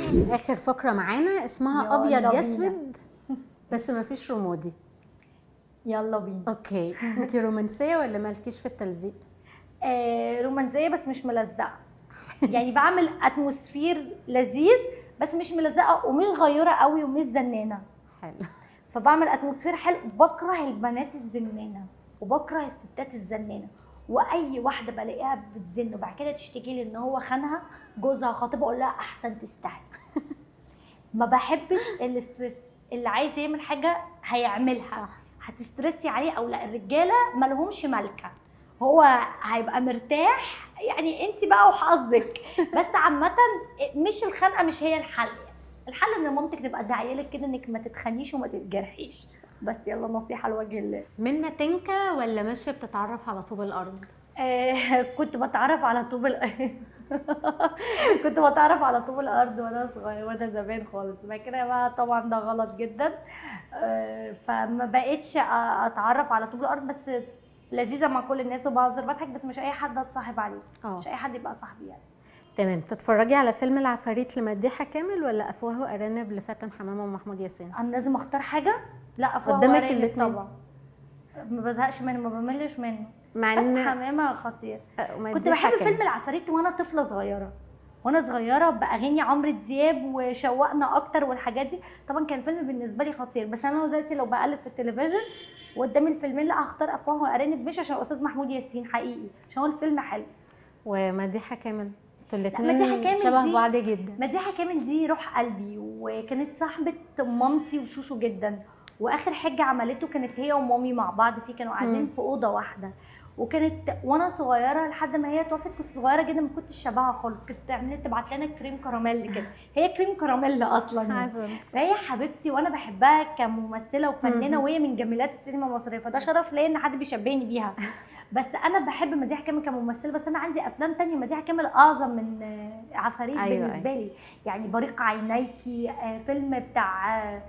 اخر فقره معانا اسمها يلا ابيض بينا. يا اسود بس ما فيش رمادي يلا بينا اوكي انت رومانسيه ولا مالكيش في التلزيق آه رومانسيه بس مش ملزقه يعني بعمل اتموسفير لذيذ بس مش ملزقه ومش غيره قوي ومش زنانه حلو فبعمل اتموسفير حلو بكره البنات الزنانه وبكره الستات الزنانه واي واحده بلاقيها بتزن وبعد كده تشتكي لي ان هو خانها جوزها خاطبها اقول لها احسن تستحي ما بحبش الاسترس اللي عايز يعمل حاجه هيعملها صح هتسترسي عليه او لا الرجاله ما لهمش ملكه هو هيبقى مرتاح يعني انت بقى وحظك بس عامه مش الخنقه مش هي الحل الحل ان مامتك تبقى داعيه لك كده انك ما تتخنيش وما تتجرحيش بس يلا نصيحه لوجه الله منا تنكه ولا ماشيه بتتعرف على طوب الارض آه كنت بتعرف على طوب الارض كنت بتعرف على طوب الارض وانا صغير وانا زمان خالص بعد كده بقى طبعا ده غلط جدا آه فما بقتش أ- اتعرف على طوب الارض بس لذيذه مع كل الناس وبهزر بضحك بس مش اي حد اتصاحب عليه اه مش اي حد يبقى صاحبي يعني تمام تتفرجي على فيلم العفاريت لمديحه كامل ولا افواه وارانب لفاتن حمامه ومحمود ياسين انا لازم اختار حاجه لا افواه قدامك وأرانب الاتنين. طبعا ما بزهقش منه ما بملش منه مع فتحي ان حمامه خطير كنت مديحة بحب كامل. فيلم العفاريت وانا طفله صغيره وانا صغيره باغاني عمرو دياب وشوقنا اكتر والحاجات دي طبعا كان فيلم بالنسبه لي خطير بس انا دلوقتي لو بقلب في التلفزيون وقدامي الفيلمين لا هختار افواه وارانب مش عشان استاذ محمود ياسين حقيقي عشان هو الفيلم حلو ومديحه كامل انتوا مديحة الاثنين كامل شبه دي- بعض جدا مديحه كامل دي روح قلبي وكانت صاحبه مامتي وشوشو جدا واخر حاجه عملته كانت هي ومامي مع بعض فيه كانوا قاعدين مم. في اوضه واحده وكانت وانا صغيره لحد ما هي توفت كنت صغيره جدا ما كنتش شبهها خالص كانت تعمل تبعت لنا كريم كراميل كده هي كريم كراميل اصلا يعني. عسل فهي حبيبتي وانا بحبها كممثله وفنانه مهم. وهي من جميلات السينما المصريه فده شرف ليا ان حد بيشبهني بيها بس انا بحب مديحه كامل كممثله بس انا عندي افلام تانية مديحه كامل اعظم من آه، عفاريت أيوة، أيوة بالنسبه لي يعني بريق عينيكي آه، فيلم بتاع آه،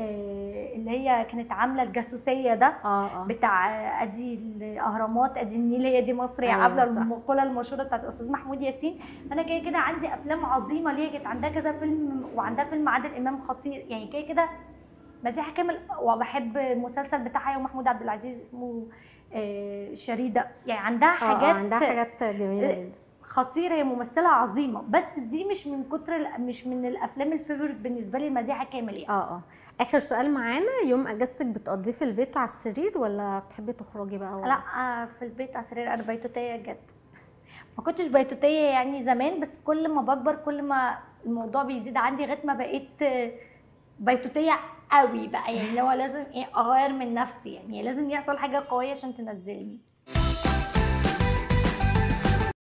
آه، اللي هي كانت عامله الجاسوسيه ده اه اه بتاع آه، ادي الاهرامات ادي النيل هي دي مصر يا أيوة، عامله صح. المقوله المشهوره بتاعت الاستاذ محمود ياسين انا كده كده عندي افلام عظيمه ليها كانت عندها كذا فيلم وعندها فيلم عادل امام خطير يعني كده كده مديحه كامل وبحب المسلسل بتاعها ومحمود عبد العزيز اسمه آه، شريده يعني عندها آه، آه، حاجات عندها حاجات جميله جدا خطيره هي ممثله عظيمه بس دي مش من كتر ال- مش من الافلام الفيفورت بالنسبه لي مديحه كامل يعني اه اه اخر سؤال معانا يوم اجازتك بتقضيه في البيت على السرير ولا بتحبي تخرجي بقى و... لا آه، في البيت على السرير انا بيتوتيه جد ما كنتش بيتوتيه يعني زمان بس كل ما بكبر كل ما الموضوع بيزيد عندي لغايه ما بقيت آه، بيتوتيه قوي بقى يعني اللي هو لازم ايه اغير من نفسي يعني لازم يحصل حاجه قويه عشان تنزلني